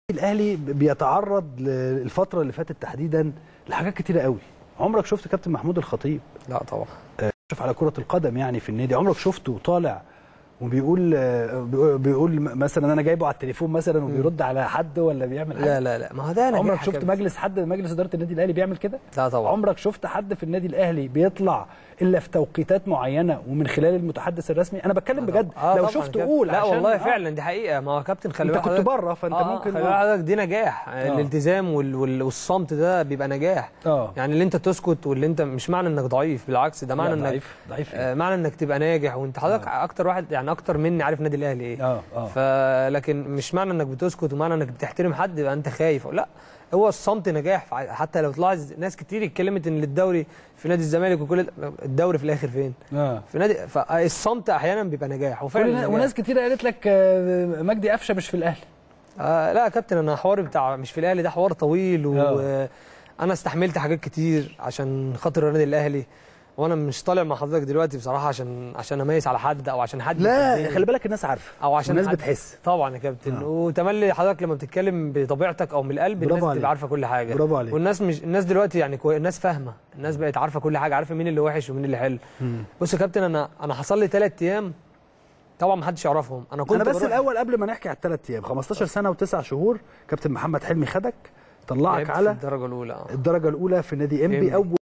الاهلي بيتعرض الفتره اللي فاتت تحديدا لحاجات كتيره قوي عمرك شفت كابتن محمود الخطيب لا طبعا شوف على كره القدم يعني في النادي عمرك شفته طالع وبيقول بيقول مثلا انا جايبه على التليفون مثلا وبيرد على حد ولا بيعمل حاجه لا لا لا ما هو ده عمرك شفت مجلس حد من مجلس اداره النادي الاهلي بيعمل كده لا طبعا عمرك شفت حد في النادي الاهلي بيطلع الا في توقيتات معينه ومن خلال المتحدث الرسمي انا بتكلم بجد آه لو شفت قول لا عشان والله آه. فعلا دي حقيقه ما هو كابتن خلي انت كنت بره فانت آه ممكن خلي بالك حضرتك دي نجاح آه. الالتزام وال... وال... والصمت ده بيبقى نجاح اه يعني اللي انت تسكت واللي انت مش معنى انك ضعيف بالعكس ده معنى انك ضعيف ضعيف آه معنى انك تبقى ناجح وانت حضرتك آه. اكتر واحد يعني اكتر مني عارف النادي الاهلي ايه اه اه فلكن مش معنى انك بتسكت ومعنى انك بتحترم حد يبقى انت خايف لا هو الصمت نجاح حتى لو تلاحظ ناس كتير اتكلمت ان الدوري في نادي الزمالك وكل الدوري في الاخر فين؟ اه في نادي فالصمت احيانا بيبقى نجاح وفعلا كل نجاح. وناس كتير قالت لك آه، مجدي قفشه مش في الاهلي آه لا يا كابتن انا حواري بتاع مش في الاهلي ده حوار طويل وانا استحملت حاجات كتير عشان خاطر النادي الاهلي وانا مش طالع مع حضرتك دلوقتي بصراحه عشان عشان اميز على حد او عشان حد لا يفضلني. خلي بالك الناس عارفه او عشان الناس حد- بتحس طبعا يا كابتن آه. وتملي حضرتك لما بتتكلم بطبيعتك او من القلب برافو الناس عليك. بتبقى عارفه كل حاجه برافو عليك. والناس مش الناس دلوقتي يعني كوي... الناس فاهمه الناس بقت عارفه كل حاجه عارفه مين اللي وحش ومين اللي حلو بص يا كابتن انا انا حصل لي ثلاث ايام طبعا ما حدش يعرفهم انا كنت انا بس بروح- الاول قبل ما نحكي على الثلاث ايام 15 سنه وتسع شهور كابتن محمد حلمي خدك طلعك لعبت في على الدرجه الاولى آه. الدرجه الاولى في نادي انبي إنبي. اول